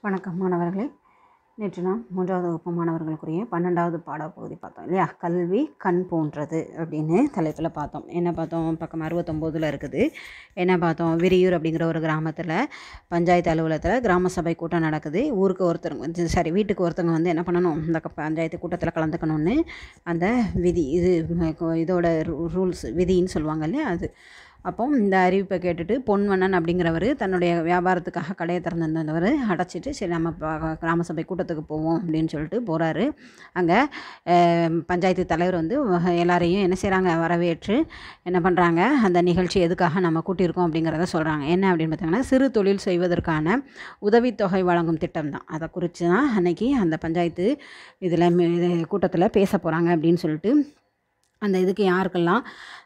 வணக்கம் மாணவர்களே நேற்று நாம் மூன்றாவது வகுப்பு மாணவர்களுக்குரிய பன்னெண்டாவது பாடப்பகுதி பார்த்தோம் இல்லையா கல்வி கண் போன்றது அப்படின்னு தலைப்பில் பார்த்தோம் என்ன பார்த்தோம் பக்கம் அறுபத்தொம்போதில் இருக்குது என்ன பார்த்தோம் விரியூர் அப்படிங்கிற ஒரு கிராமத்தில் பஞ்சாயத்து அலுவலகத்தில் கிராம சபை கூட்டம் நடக்குது ஊருக்கு ஒருத்தருங்க வந்து சாரி வீட்டுக்கு ஒருத்தவங்க வந்து என்ன பண்ணணும் இந்த க- பஞ்சாயத்து கூட்டத்தில் கலந்துக்கணும்னு அந்த விதி இது ம- இதோட ரூல்ஸ் விதின்னு சொல்லுவாங்க இல்லையா அது அப்போ இந்த அறிவிப்பை கேட்டுட்டு பொன்வண்ணன் அப்படிங்கிறவர் தன்னுடைய வியாபாரத்துக்காக கடையை திறந்திருந்தவர் அடைச்சிட்டு சரி நம்ம ப- கிராம சபை கூட்டத்துக்கு போவோம் அப்படின்னு சொல்லிட்டு போகிறாரு அங்கே பஞ்சாயத்து தலைவர் வந்து வ- எல்லாரையும் என்ன செய்கிறாங்க வரவேற்று என்ன பண்ணுறாங்க அந்த நிகழ்ச்சி எதுக்காக நம்ம கூட்டியிருக்கோம் அப்படிங்கிறத சொல்கிறாங்க என்ன அப்படின்னு பார்த்தீங்கன்னா சிறு தொழில் செய்வதற்கான உதவித்தொகை வழங்கும் திட்டம் தான் அதை குறித்து தான் அன்னைக்கு அந்த பஞ்சாயத்து இதில் கூட்டத்தில் பேச போகிறாங்க அப்படின்னு சொல்லிட்டு அந்த இதுக்கு யாருக்கெல்லாம்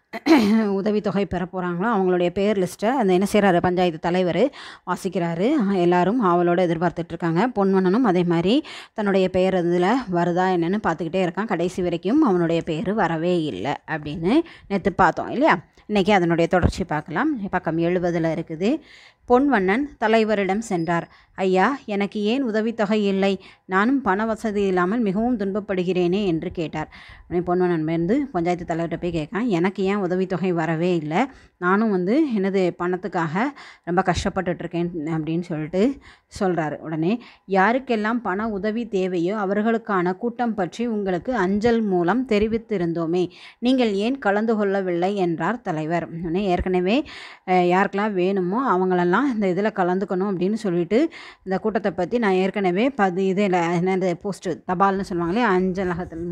உதவித்தொகை பெற போகிறாங்களோ அவங்களுடைய பேர் லிஸ்ட்டை அந்த என்ன செய்கிறாரு பஞ்சாயத்து தலைவர் வாசிக்கிறாரு எல்லாரும் அவளோட எதிர்பார்த்துட்ருக்காங்க பொன்வண்ணனும் அதே மாதிரி தன்னுடைய பெயர் இதில் வருதா என்னன்னு பார்த்துக்கிட்டே இருக்கான் கடைசி வரைக்கும் அவனுடைய பேர் வரவே இல்லை அப்படின்னு நேற்று பார்த்தோம் இல்லையா இன்றைக்கி அதனுடைய தொடர்ச்சி பார்க்கலாம் பக்கம் எழுபதில் இருக்குது பொன்வண்ணன் தலைவரிடம் சென்றார் ஐயா எனக்கு ஏன் உதவித்தொகை இல்லை நானும் பண வசதி இல்லாமல் மிகவும் துன்பப்படுகிறேனே என்று கேட்டார் உடனே பொன்வண்ணன் வந்து பஞ்சாயத்து தலைவர்கிட்ட போய் கேட்கான் எனக்கு ஏன் உதவித்தொகை வரவே இல்லை நானும் வந்து எனது பணத்துக்காக ரொம்ப கஷ்டப்பட்டுட்ருக்கேன் அப்படின்னு சொல்லிட்டு சொல்கிறாரு உடனே யாருக்கெல்லாம் பண உதவி தேவையோ அவர்களுக்கான கூட்டம் பற்றி உங்களுக்கு அஞ்சல் மூலம் தெரிவித்திருந்தோமே நீங்கள் ஏன் கலந்து கொள்ளவில்லை என்றார் தலைவர் உடனே ஏற்கனவே அஹ், யாருக்கெல்லாம் வேணுமோ அவங்களெல்லாம் இந்த இதில் கலந்துக்கணும் அப்படின்னு சொல்லிட்டு இந்த கூட்டத்தை பற்றி நான் ஏற்கனவே பது இதில் என்னது போஸ்ட்டு தபால்னு சொல்லுவாங்களே அஞ்சலகத்தின்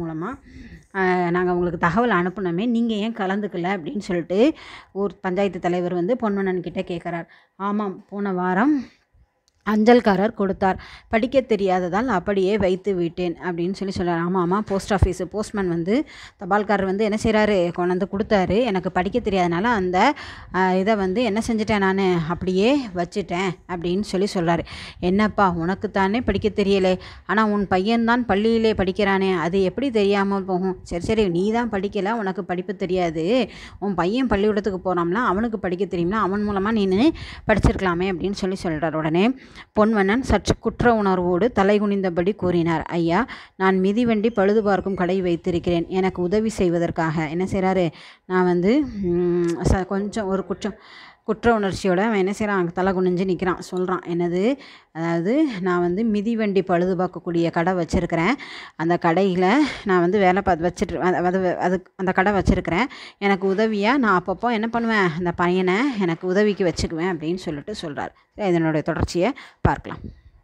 மூலமாக நாங்கள் உங்களுக்கு தகவல் அனுப்புனோமே நீங்கள் ஏன் கலந்துக்கல அப்படின்னு சொல்லிட்டு ஊர் பஞ்சாயத்து தலைவர் வந்து பொன்மனன் கிட்ட கேட்குறார் ஆமாம் போன வாரம் அஞ்சல்காரர் கொடுத்தார் படிக்க தெரியாததால் அப்படியே வைத்து விட்டேன் அப்படின்னு சொல்லி சொல்கிறார் ஆமாம் ஆமாம் போஸ்ட் ஆஃபீஸு போஸ்ட்மேன் வந்து தபால்காரர் வந்து என்ன செய்கிறாரு கொண்டாந்து கொடுத்தாரு எனக்கு படிக்க தெரியாதனால அந்த ஆஹ், இதை வந்து என்ன செஞ்சிட்டேன் நான் அப்படியே வச்சுட்டேன் அப்படின்னு சொல்லி சொல்கிறாரு என்னப்பா உனக்கு தானே படிக்க தெரியலே ஆனால் உன் பையன்தான் பள்ளியிலே படிக்கிறானே அது எப்படி தெரியாமல் போகும் சரி சரி நீ தான் படிக்கலை உனக்கு படிப்பு தெரியாது உன் பையன் பள்ளிக்கூடத்துக்கு போகிறாம்ல அவனுக்கு படிக்க தெரியும்ல அவன் மூலமாக நீ படிச்சிருக்கலாமே அப்படின்னு சொல்லி சொல்கிறார் உடனே பொன்வண்ணன் சற்று குற்ற உணர்வோடு தலைகுனிந்தபடி கூறினார் ஐயா நான் மிதிவண்டி பழுது பார்க்கும் கடை வைத்திருக்கிறேன் எனக்கு உதவி செய்வதற்காக என்ன செய்கிறாரு நான் வந்து ம், ச கொஞ்சம் ஒரு குற்றம் குற்ற உணர்ச்சியோட அவன் என்ன செய்கிறான் தலை குனிஞ்சு நிற்கிறான் சொல்கிறான் என்னது அதாவது நான் வந்து மிதிவண்டி பழுது பார்க்கக்கூடிய கடை வச்சுருக்கிறேன் அந்த கடையில் நான் வந்து வேலை பார்த்து வச்சுட்டு அது அது- அது அந்த கடை வச்சுருக்கிறேன் எனக்கு உதவியாக நான் அப்பப்போ என்ன பண்ணுவேன் அந்த பையனை எனக்கு உதவிக்கு வச்சுக்குவேன் அப்படின்னு சொல்லிட்டு சொல்கிறார் இதனுடைய தொடர்ச்சியை பார்க்கலாம்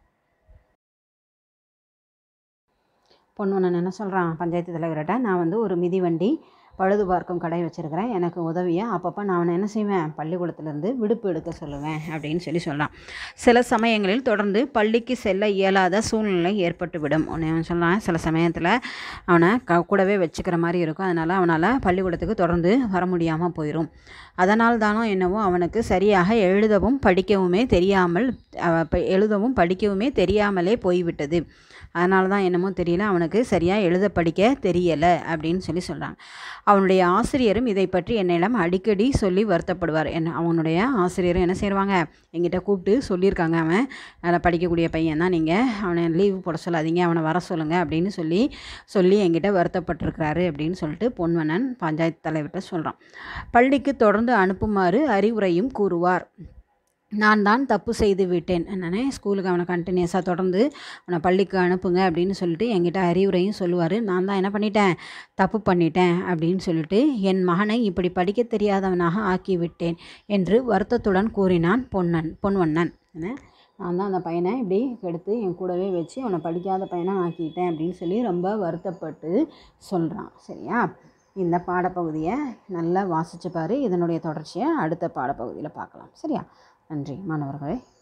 பொன்வண்ணன் என்ன சொல்கிறான் பஞ்சாயத்து தலைவர்கிட்ட நான் வந்து ஒரு மிதிவண்டி பழுது பார்க்கும் கடை வச்சுருக்கிறேன் எனக்கு உதவியாக அப்பப்போ நான் அவனை என்ன செய்வேன் பள்ளிக்கூடத்துலேருந்து விடுப்பு எடுக்க சொல்லுவேன் அப்படின்னு சொல்லி சொல்கிறான் சில சமயங்களில் தொடர்ந்து பள்ளிக்கு செல்ல இயலாத சூழ்நிலை ஏற்பட்டுவிடும் உன்னை அவன் சொல்கிறான் சில சமயத்தில் அவனை க கூடவே வச்சுக்கிற மாதிரி இருக்கும் அதனால் அவனால் பள்ளிக்கூடத்துக்கு தொடர்ந்து வர முடியாமல் போயிடும் அதனால் தானோ என்னவோ அவனுக்கு சரியாக எழுதவும் படிக்கவுமே தெரியாமல் அவ- ப- எழுதவும் படிக்கவுமே தெரியாமலே போய்விட்டது அதனால தான் என்னமோ தெரியல அவனுக்கு சரியாக எழுத படிக்க தெரியலை அப்படின்னு சொல்லி சொல்கிறாங்க அவனுடைய ஆசிரியரும் இதை பற்றி என்னிடம் அடிக்கடி சொல்லி வருத்தப்படுவார் என்ன அவனுடைய ஆசிரியரும் என்ன செய்வாங்க எங்கிட்ட கூப்பிட்டு சொல்லியிருக்காங்க அவன் நல்லா படிக்கக்கூடிய பையன் தான் நீங்கள் அவனை லீவு போட சொல்லாதீங்க அவனை வர சொல்லுங்கள் அப்படின்னு சொல்லி சொல்லி என்கிட்ட வருத்தப்பட்டிருக்கிறாரு அப்படின்னு சொல்லிட்டு பொன்வனன் பஞ்சாயத்து தலைவர்கிட்ட சொல்கிறான் பள்ளிக்கு தொடர்ந்து அனுப்புமாறு அறிவுரையும் கூறுவார் நான் தான் தப்பு செய்து விட்டேன் என்னன்னே ஸ்கூலுக்கு அவனை கண்டினியூஸாக தொடர்ந்து அவனை பள்ளிக்கு அனுப்புங்க அப்படின்னு சொல்லிட்டு என்கிட்ட அறிவுரையும் சொல்லுவார் நான் தான் என்ன பண்ணிட்டேன் தப்பு பண்ணிட்டேன் அப்படின்னு சொல்லிட்டு என் மகனை இப்படி படிக்க தெரியாதவனாக ஆக்கி விட்டேன் என்று வருத்தத்துடன் கூறினான் பொன்னன் பொன்வண்ணன் என்ன நான் தான் அந்த பையனை இப்படி எடுத்து என் கூடவே வச்சு அவனை படிக்காத பையனை ஆக்கிட்டேன் அப்படின்னு சொல்லி ரொம்ப வருத்தப்பட்டு சொல்கிறான் சரியா இந்த பாடப்பகுதியை நல்லா வாசிச்சு பாரு இதனுடைய தொடர்ச்சியை அடுத்த பாடப்பகுதியில் பார்க்கலாம் சரியா நன்றி மாணவர்களே